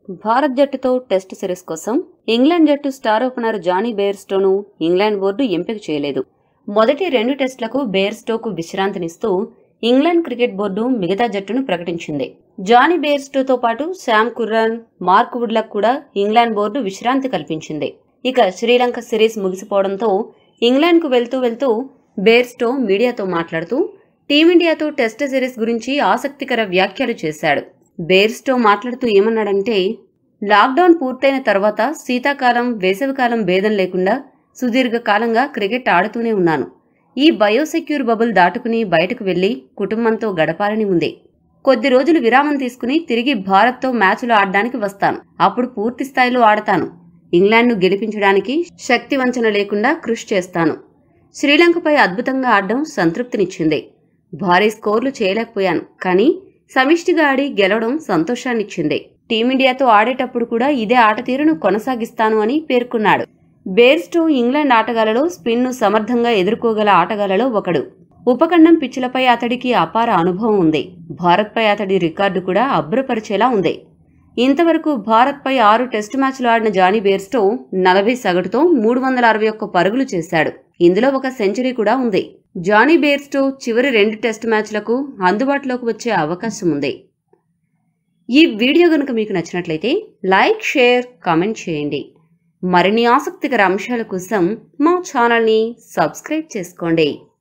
భారత్ జట్టుతో test series కోసం England జట్టు స్టార్ ఓపెనర్ జానీ బేర్స్టోను ఇంగ్లాండ్ బోర్డు ఎంపిక చేయలేదు మొదటి రెండు టెస్టులకు బేర్స్టోకు విశ్రాంతినిస్తూ ఇంగ్లాండ్ క్రికెట్ బోర్డు మిగతా జట్టును ప్రకటించింది జానీ బేర్స్టోతో పాటు శామ్ కుర్రాన్ మార్క్ వుడ్లకు కూడా ఇంగ్లాండ్ బోర్డు విశ్రాంతి కల్పించింది ఇక శ్రీలంక సిరీస్ ముగిసిపోవడంతో ఇంగ్లాండ్కు వెళ్తూ వెళ్తూ బేర్స్టో మీడియాతో మాట్లాడుతూ టీమిండియాతో టెస్ట్ సిరీస్ గురించి ఆసక్తికర వ్యాఖ్యలు చేశాడు బేర్స్టో మాట్లాడుతూ ఏమన్నాడంటే లాక్డౌన్ పూర్తయిన తర్వాత శీతాకాలం వేసవికాలం భేదం లేకుండా సుదీర్ఘ కాలంగా క్రికెట్ ఆడుతూనే ఉన్నాను ఈ బయోసెక్యూర్ బబుల్ దాటుకుని బయటకు వెళ్లి కుటుంబంతో గడపాలని ఉంది కొద్ది రోజులు విరామం తీసుకుని తిరిగి భారత్తో మ్యాచ్లు ఆడడానికి వస్తాను అప్పుడు పూర్తి స్థాయిలో ఆడతాను ఇంగ్లాండ్ను గెలిపించడానికి శక్తి వంచన లేకుండా కృషి చేస్తాను శ్రీలంకపై అద్భుతంగా ఆడడం సంతృప్తినిచ్చింది భారీ స్కోర్లు చేయలేకపోయాను కానీ సమిష్టిగా ఆడి గెలవడం సంతోషాన్నిచ్చింది టీమిండియాతో ఆడేటప్పుడు కూడా ఇదే ఆట తీరును కొనసాగిస్తాను అని పేర్కొన్నాడు బేర్స్టో ఇంగ్లాండ్ ఆటగాళ్లలో స్పిన్ను సమర్థంగా ఎదుర్కోగల ఆటగాళ్లలో ఒకడు ఉపఖండం పిచ్చులపై అతడికి అపార అనుభవం ఉంది భారత్పై అతడి రికార్డు కూడా అబ్బురపరిచేలా ఉంది ఇంతవరకు భారత్పై ఆరు టెస్టు మ్యాచ్లు ఆడిన జానీ బేర్స్టో నలభై సగటుతో మూడు వందల అరవై ఒక్క పరుగులు చేశాడు ఇందులో ఒక సెంచరీ కూడా ఉంది జానీ బేర్స్టో చివరి రెండు టెస్టు మ్యాచ్లకు అందుబాటులోకి వచ్చే అవకాశం ఉంది ఈ వీడియో కనుక మీకు నచ్చినట్లయితే లైక్ షేర్ కామెంట్ చేయండి మరిన్ని ఆసక్తికర అంశాల కోసం మా ఛానల్ని సబ్స్క్రైబ్ చేసుకోండి